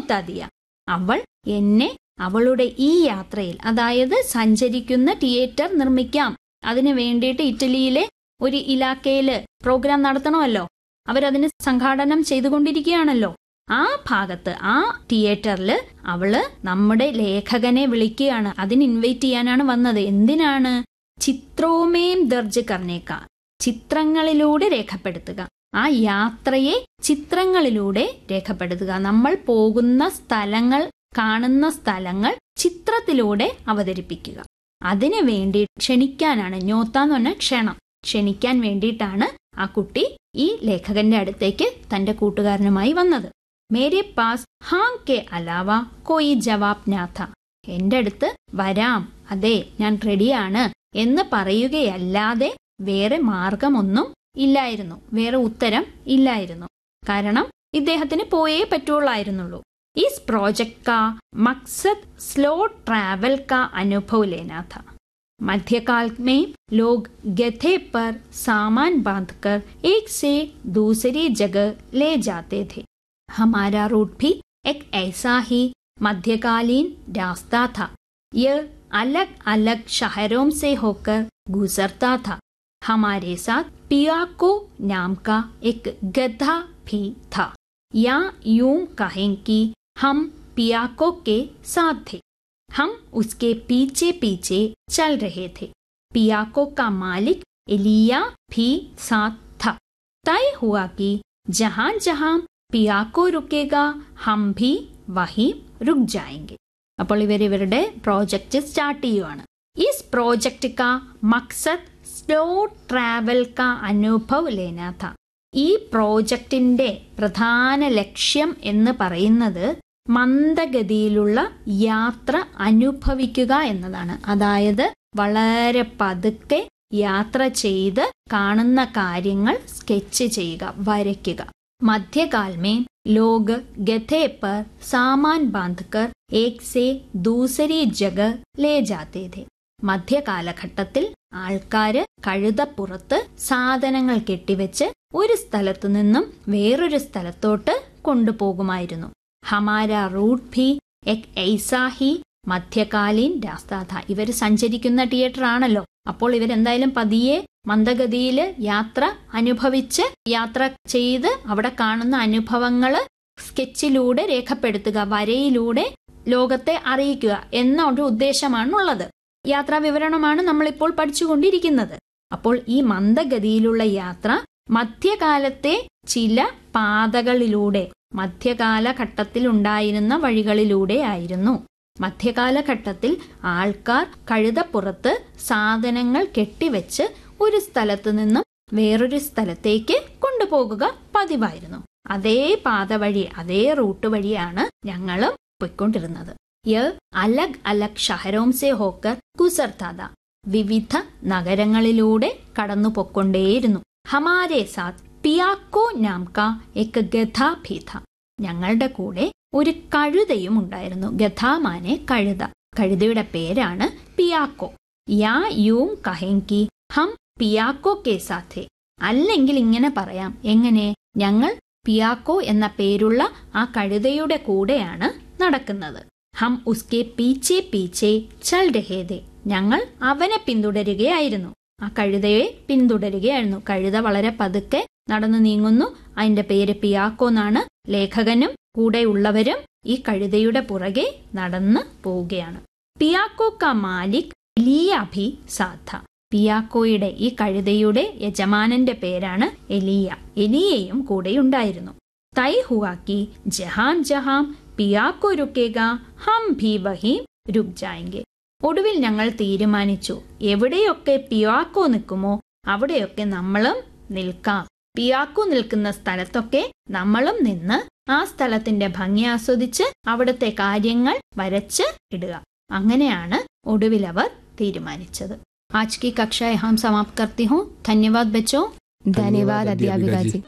ന്യോത്ത ദിയ അവൾ എന്നെ അവളുടെ ഈ യാത്രയിൽ അതായത് സഞ്ചരിക്കുന്ന തിയേറ്റർ നിർമ്മിക്കാം അതിനു വേണ്ടിയിട്ട് ഇറ്റലിയിലെ ഒരു ഇലാക്കയില് പ്രോഗ്രാം നടത്തണമല്ലോ അവരതിന് സംഘാടനം ചെയ്തുകൊണ്ടിരിക്കുകയാണല്ലോ ആ ഭാഗത്ത് ആ തിയേറ്ററിൽ അവള് നമ്മുടെ ലേഖകനെ വിളിക്കുകയാണ് അതിന് ഇൻവൈറ്റ് ചെയ്യാനാണ് വന്നത് എന്തിനാണ് ചിത്രോമേം ദർജ് കർണേക്ക ചിത്രങ്ങളിലൂടെ രേഖപ്പെടുത്തുക ആ യാത്രയെ ചിത്രങ്ങളിലൂടെ രേഖപ്പെടുത്തുക നമ്മൾ പോകുന്ന സ്ഥലങ്ങൾ കാണുന്ന സ്ഥലങ്ങൾ ചിത്രത്തിലൂടെ അവതരിപ്പിക്കുക അതിനു വേണ്ടി ക്ഷണിക്കാനാണ് ഞോത്ത എന്ന് പറഞ്ഞാൽ ക്ഷണം ക്ഷണിക്കാൻ വേണ്ടിയിട്ടാണ് ആ കുട്ടി ഈ ലേഖകന്റെ അടുത്തേക്ക് തന്റെ കൂട്ടുകാരനുമായി വന്നത് മേരെ പാസ് ഹാം കെ അലാവ കോയി ജവാബ് നാഥ എന്റെ അടുത്ത് വരാം അതെ ഞാൻ റെഡിയാണ് എന്ന് പറയുകയല്ലാതെ വേറെ മാർഗമൊന്നും ഇല്ലായിരുന്നു വേറെ ഉത്തരം ഇല്ലായിരുന്നു കാരണം ഇദ്ദേഹത്തിന് പോയേ പറ്റുള്ളായിരുന്നുള്ളൂ इस प्रोजेक्ट का मकसद स्लो ट्रैवल का अनुभव लेना था मध्यकाल में लोग गधे पर सामान बांधकर एक से दूसरी जगह ले जाते थे हमारा रूट भी एक ऐसा ही मध्यकालीन रास्ता था यह अलग अलग शहरों से होकर गुजरता था हमारे साथ पियाको नाम का एक गधा भी था या यूं कहें कि हम पियाको के साथ थे हम उसके पीछे पीछे चल रहे थे पियाको का मालिक एलिया भी साथ था तय हुआ कि जहां जहां पियाको रुकेगा हम भी वहीं रुक जाएंगे അപ്പോൾ ഇവർ ഇവരുടെ പ്രോജക്റ്റ് സ്റ്റാർട്ട് ചെയ്യുവാണ് ഇസ് പ്രോജക്റ്റ് കാ മക്സദ് സ്ലോ ട്രാവൽ കാ അനുഭവ് ലേന था ഈ പ്രോജക്റ്റിന്റെ പ്രധാന ലക്ഷ്യം എന്ന് പറയുന്നത് മന്ദഗതിയിലുള്ള യാത്ര അനുഭവിക്കുക എന്നതാണ് അതായത് വളരെ പതുക്കെ യാത്ര ചെയ്ത് കാണുന്ന കാര്യങ്ങൾ സ്കെച്ച് ചെയ്യുക വരയ്ക്കുക മധ്യകാൽ में लोग गधे पर सामान बांधकर एक से दूसरी जगह ले जाते थे മധ്യകാലഘട്ടത്തിൽ ആൾക്കാര് കഴുതപ്പുറത്ത് സാധനങ്ങൾ കെട്ടിവെച്ച് ഒരു സ്ഥലത്തു നിന്നും വേറൊരു സ്ഥലത്തോട്ട് കൊണ്ടുപോകുമായിരുന്നു ഹമാര റൂട്ട് ഭി എക് ഐസാഹി മധ്യകാലീൻ രാസ്താഥ ഇവർ സഞ്ചരിക്കുന്ന തിയേറ്റർ ആണല്ലോ അപ്പോൾ ഇവരെന്തായാലും പതിയെ മന്ദഗതിയിൽ യാത്ര അനുഭവിച്ച് യാത്ര ചെയ്ത് അവിടെ കാണുന്ന അനുഭവങ്ങള് സ്കെച്ചിലൂടെ രേഖപ്പെടുത്തുക വരയിലൂടെ ലോകത്തെ അറിയിക്കുക എന്ന ഒരു ഉദ്ദേശമാണുള്ളത് യാത്രാ വിവരണമാണ് നമ്മളിപ്പോൾ പഠിച്ചുകൊണ്ടിരിക്കുന്നത് അപ്പോൾ ഈ മന്ദഗതിയിലുള്ള യാത്ര മധ്യകാലത്തെ ചില പാതകളിലൂടെ മധ്യകാലഘട്ടത്തിൽ ഉണ്ടായിരുന്ന വഴികളിലൂടെ ആയിരുന്നു മധ്യകാലഘട്ടത്തിൽ ആൾക്കാർ കഴുതപ്പുറത്ത് സാധനങ്ങൾ കെട്ടിവെച്ച് ഒരു സ്ഥലത്തു നിന്നും വേറൊരു സ്ഥലത്തേക്ക് കൊണ്ടുപോകുക പതിവായിരുന്നു അതേ പാത വഴി അതേ റൂട്ട് വഴിയാണ് ഞങ്ങളും പൊയ്ക്കൊണ്ടിരുന്നത് യ അലഗ് അലഗ് ഷഹരോം സെ ഹോക്കർ കുസർത്താത വിവിധ നഗരങ്ങളിലൂടെ കടന്നു പൊക്കൊണ്ടേയിരുന്നു ഹമാരെ സാത്ത് പിയാക്കോ നാംക എക്ക് ഗധ ഭീത ഞങ്ങളുടെ കൂടെ ഒരു കഴുതയും ഉണ്ടായിരുന്നു ഗഥാമാനെ കഴുത കഴുതയുടെ പേരാണ് പിയാക്കോ യാ യൂം കഹെങ്കി ഹം പിയാക്കോ കെ സാഥെ അല്ലെങ്കിൽ ഇങ്ങനെ പറയാം എങ്ങനെ ഞങ്ങൾ പിയാക്കോ എന്ന പേരുള്ള ആ കഴുതയുടെ കൂടെയാണ് നടക്കുന്നത് ഹം ഉസ്കെ പീച്ചെ പീച്ചെ ചൽ രഹേദേ ഞങ്ങൾ അവനെ പിന്തുടരുകയായിരുന്നു ആ കഴുതയെ പിന്തുടരുകയായിരുന്നു കഴുത വളരെ പതുക്കെ നടന്നു നീങ്ങുന്നു അതിന്റെ പേര് പിയാക്കോ എന്നാണ് ലേഖകനും കൂടെയുള്ളവരും ഈ കഴുതയുടെ പുറകെ നടന്ന് പോവുകയാണ് പിയാക്കോ ക മാലിക് എലിയാഭി സാധ പിയാക്കോയുടെ ഈ കഴുതയുടെ യജമാനന്റെ പേരാണ് എലിയ എലിയയും കൂടെയുണ്ടായിരുന്നു തൈ ഹുവാക്കി ജഹാൻ ജഹാം പിയാക്കോ രുക്കേക ഹം ഭി വഹി രുക് ജായെങ്കിൽ ഒടുവിൽ ഞങ്ങൾ തീരുമാനിച്ചു എവിടെയൊക്കെ പിയാക്കോ നിൽക്കുമോ അവിടെയൊക്കെ നമ്മളും നിൽക്കാം പിയാക്കോ നിൽക്കുന്ന സ്ഥലത്തൊക്കെ നമ്മളും നിന്ന് ആ സ്ഥലത്തിന്റെ ഭംഗി ആസ്വദിച്ച് അവിടുത്തെ കാര്യങ്ങൾ വരച്ച് ഇടുക അങ്ങനെയാണ് ഒടുവിൽ അവർ തീരുമാനിച്ചത് ആജ് കി കക്ഷ യഹാം സമാപ്ത് കർത്തി ഹൂം ധന്യവാദ് ബച്ചോ धन्यवाद अध्यापिका जी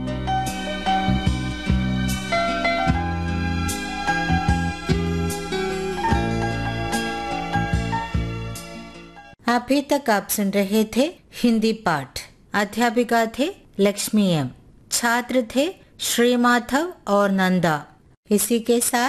अभी तक आप सुन रहे थे हिंदी पाठ अध्यापिका थे लक्ष्मी एम छात्र थे श्री माधव और नंदा इसी के साथ